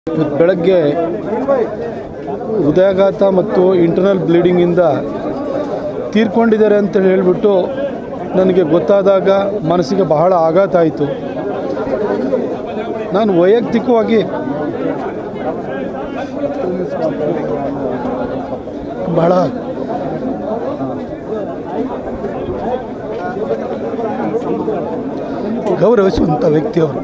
ಇವತ್ತು ಬೆಳಗ್ಗೆ ಹೃದಯಾಘಾತ ಮತ್ತು ಇಂಟರ್ನಲ್ ಬ್ಲೀಡಿಂಗಿಂದ ತೀರ್ಕೊಂಡಿದ್ದಾರೆ ಅಂತೇಳಿ ಹೇಳಿಬಿಟ್ಟು ನನಗೆ ಗೊತ್ತಾದಾಗ ಮನಸ್ಸಿಗೆ ಬಹಳ ಆಘಾತ ಆಯಿತು ನಾನು ವೈಯಕ್ತಿಕವಾಗಿ ಬಹಳ ಗೌರವಿಸುವಂಥ ವ್ಯಕ್ತಿಯವರು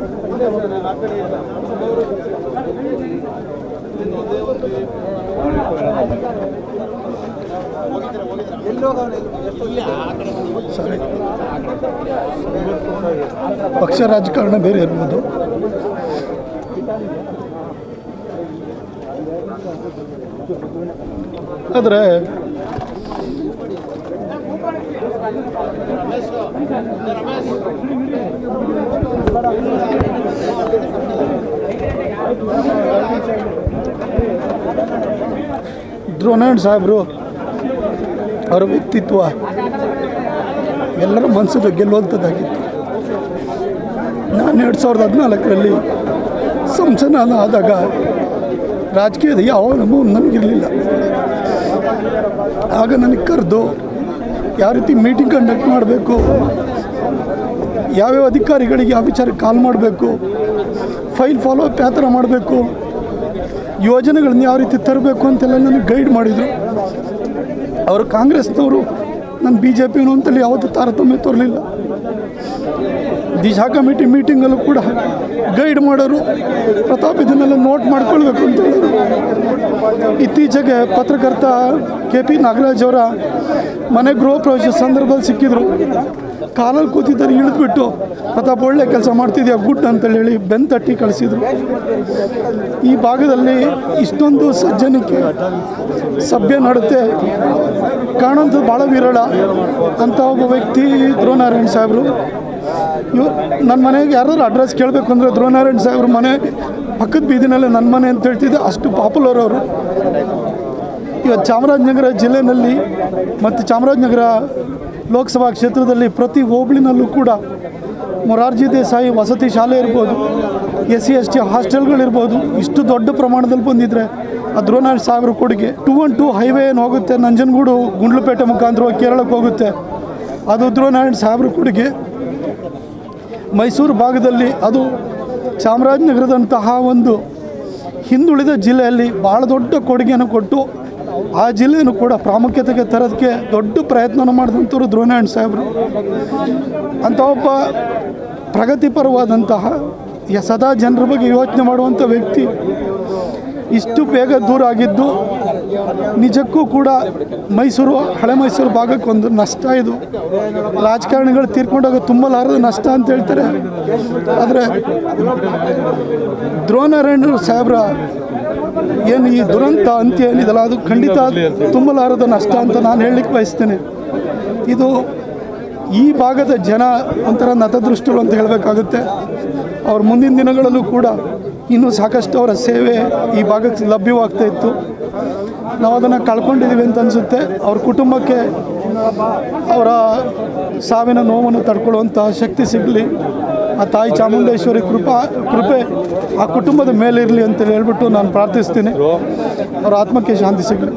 ಸರಿ ಪಕ್ಷ ರಾಜಕಾರಣ ಬೇರೆ ಇರ್ಬೋದು ಆದರೆ ಧ್ರುವನಾರಾಯಣ ಸಾಹೇಬರು ಅವರ ವ್ಯಕ್ತಿತ್ವ ಎಲ್ಲರ ಮನಸ್ಸನ್ನು ಗೆಲ್ಲುವಂಥದ್ದಾಗಿತ್ತು ನಾನು ಎರಡು ಸಾವಿರದ ಹದಿನಾಲ್ಕರಲ್ಲಿ ಸಂಸದ ಆದಾಗ ರಾಜಕೀಯದ ಯಾವ ಅನುಭವ ನನಗಿರಲಿಲ್ಲ ಆಗ ನನಗೆ ಕರೆದು ಯಾವ ರೀತಿ ಮೀಟಿಂಗ್ ಕಂಡಕ್ಟ್ ಮಾಡಬೇಕು ಯಾವ್ಯಾವ ಅಧಿಕಾರಿಗಳಿಗೆ ಯಾವ ವಿಚಾರಕ್ಕೆ ಕಾಲ್ ಮಾಡಬೇಕು ಫೈಲ್ ಫಾಲೋ ಅಪ್ ಯಾವ ಥರ ಮಾಡಬೇಕು ಯೋಜನೆಗಳನ್ನ ಯಾವ ರೀತಿ ತರಬೇಕು ಅಂತೆಲ್ಲ ನನಗೆ ಗೈಡ್ ಮಾಡಿದರು ಅವರು ಕಾಂಗ್ರೆಸ್ನವರು ನಾನು ಬಿ ಜೆ ಪಿನು ಅಂತೇಳಿ ಯಾವತ್ತೂ ತಾರತಮ್ಯ ತೋರಲಿಲ್ಲ ದಿಶಾ ಕಮಿಟಿ ಮೀಟಿಂಗಲ್ಲೂ ಕೂಡ ಗೈಡ್ ಮಾಡೋರು ಪ್ರತಾಪ್ ಇದನ್ನೆಲ್ಲ ನೋಟ್ ಮಾಡ್ಕೊಳ್ಬೇಕು ಅಂತ ಹೇಳಿದ್ರು ಇತ್ತೀಚೆಗೆ ಪತ್ರಕರ್ತ ಕೆ ಪಿ ನಾಗರಾಜ್ ಅವರ ಮನೆ ಗೃಹ ಪ್ರವೇಶ ಸಂದರ್ಭದಲ್ಲಿ ಸಿಕ್ಕಿದ್ರು ಕಾಲಲ್ಲಿ ಕೂತಿದ್ದಾರೆ ಇಳಿದ್ಬಿಟ್ಟು ಪ್ರತಾಪ್ ಒಳ್ಳೆ ಕೆಲಸ ಮಾಡ್ತಿದ್ಯಾ ಗುಡ್ ಅಂತೇಳಿ ಹೇಳಿ ಬೆನ್ ತಟ್ಟಿ ಕಳಿಸಿದ್ರು ಈ ಭಾಗದಲ್ಲಿ ಇಷ್ಟೊಂದು ಸಜ್ಜನಿಕೆ ಸಭ್ಯ ನಡತೆ ಕಾಣೋಂಥದ್ದು ಭಾಳ ವಿರಳ ಅಂತ ಒಬ್ಬ ವ್ಯಕ್ತಿ ಧ್ರುವನಾರಾಯಣ ಸಾಹೇಬರು ಇವ್ ನನ್ನ ಮನೆಗೆ ಯಾರಾದ್ರು ಅಡ್ರೆಸ್ ಕೇಳಬೇಕು ಅಂದರೆ ಧ್ರುವನಾರಾಯಣ ಸಾಹೇಬ್ರ ಮನೆ ಪಕ್ಕದ ಬೀದಿನಲ್ಲೇ ನನ್ನ ಮನೆ ಅಂತ ಹೇಳ್ತಿದ್ದೆ ಅಷ್ಟು ಪಾಪ್ಯುಲರ್ ಅವರು ಇವತ್ತು ಚಾಮರಾಜನಗರ ಜಿಲ್ಲೆಯಲ್ಲಿ ಮತ್ತು ಚಾಮರಾಜನಗರ ಲೋಕಸಭಾ ಕ್ಷೇತ್ರದಲ್ಲಿ ಪ್ರತಿ ಹೋಬಳಿನಲ್ಲೂ ಕೂಡ ಮೊರಾರ್ಜಿ ದೇಸಾಯಿ ವಸತಿ ಶಾಲೆ ಇರ್ಬೋದು ಎಸ್ ಸಿ ಎಸ್ ಟಿ ಹಾಸ್ಟೆಲ್ಗಳಿರ್ಬೋದು ಇಷ್ಟು ದೊಡ್ಡ ಪ್ರಮಾಣದಲ್ಲಿ ಬಂದಿದ್ದರೆ ಆ ಧ್ರುವನಾರಾಯಣ ಸಾಹೇಬ್ರ ಕೊಡುಗೆ ಟೂ ಒನ್ ಟೂ ಹೈವೇ ಏನು ಹೋಗುತ್ತೆ ನಂಜನಗೂಡು ಗುಂಡ್ಲುಪೇಟೆ ಮುಖಾಂತರ ಕೇರಳಕ್ಕೆ ಹೋಗುತ್ತೆ ಅದು ಧ್ರುವನಾರಾಯಣ ಸಾಹೇಬ್ರ ಕೊಡುಗೆ ಮೈಸೂರು ಭಾಗದಲ್ಲಿ ಅದು ಚಾಮರಾಜನಗರದಂತಹ ಒಂದು ಹಿಂದುಳಿದ ಜಿಲ್ಲೆಯಲ್ಲಿ ಭಾಳ ದೊಡ್ಡ ಕೊಡುಗೆಯನ್ನು ಕೊಟ್ಟು ಆ ಜಿಲ್ಲೆಯನ್ನು ಕೂಡ ಪ್ರಾಮುಖ್ಯತೆಗೆ ತರೋದಕ್ಕೆ ದೊಡ್ಡ ಪ್ರಯತ್ನವನ್ನು ಮಾಡಿದಂಥವ್ರು ಧ್ರುವನಾರಾಯಣ ಸಾಹೇಬರು ಅಂಥ ಒಬ್ಬ ಪ್ರಗತಿಪರವಾದಂತಹ ಯ- ಸದಾ ಜನರ ಬಗ್ಗೆ ಯೋಚನೆ ಮಾಡುವಂಥ ವ್ಯಕ್ತಿ ಇಷ್ಟು ಬೇಗ ದೂರ ಆಗಿದ್ದು ನಿಜಕ್ಕೂ ಕೂಡ ಮೈಸೂರು ಹಳೆ ಮೈಸೂರು ಭಾಗಕ್ಕೆ ಒಂದು ನಷ್ಟ ಇದು ರಾಜಕಾರಣಿಗಳು ತೀರ್ಕೊಂಡಾಗ ತುಂಬಲಾರದ ನಷ್ಟ ಅಂತ ಹೇಳ್ತಾರೆ ಆದರೆ ಧ್ರುವನಾರಾಯಣ ಸಾಹೇಬ್ರ ಏನು ಈ ದುರಂತ ಅಂತ್ಯ ಏನಿದೆಲ್ಲ ಅದು ಖಂಡಿತ ತುಂಬಲಾರದ ನಷ್ಟ ಅಂತ ನಾನು ಹೇಳಲಿಕ್ಕೆ ಬಯಸ್ತೇನೆ ಇದು ಈ ಭಾಗದ ಜನ ಒಂಥರ ನತದೃಷ್ಟರು ಅಂತ ಹೇಳಬೇಕಾಗುತ್ತೆ ಅವ್ರ ಮುಂದಿನ ದಿನಗಳಲ್ಲೂ ಕೂಡ ಇನ್ನೂ ಸಾಕಷ್ಟು ಅವರ ಸೇವೆ ಈ ಭಾಗಕ್ಕೆ ಲಭ್ಯವಾಗ್ತಾ ಇತ್ತು ನಾವು ಅದನ್ನು ಕಳ್ಕೊಂಡಿದ್ದೀವಿ ಅಂತ ಅನಿಸುತ್ತೆ ಅವ್ರ ಕುಟುಂಬಕ್ಕೆ ಅವರ ಸಾವಿನ ನೋವನ್ನು ತಡ್ಕೊಳ್ಳುವಂಥ ಶಕ್ತಿ ಸಿಗಲಿ ಆ ತಾಯಿ ಚಾಮುಂಡೇಶ್ವರಿ ಕೃಪಾ ಕೃಪೆ ಆ ಕುಟುಂಬದ ಮೇಲಿರಲಿ ಅಂತ ಹೇಳ್ಬಿಟ್ಟು ನಾನು ಪ್ರಾರ್ಥಿಸ್ತೀನಿ ಅವ್ರ ಆತ್ಮಕ್ಕೆ ಶಾಂತಿ ಸಿಗಲಿ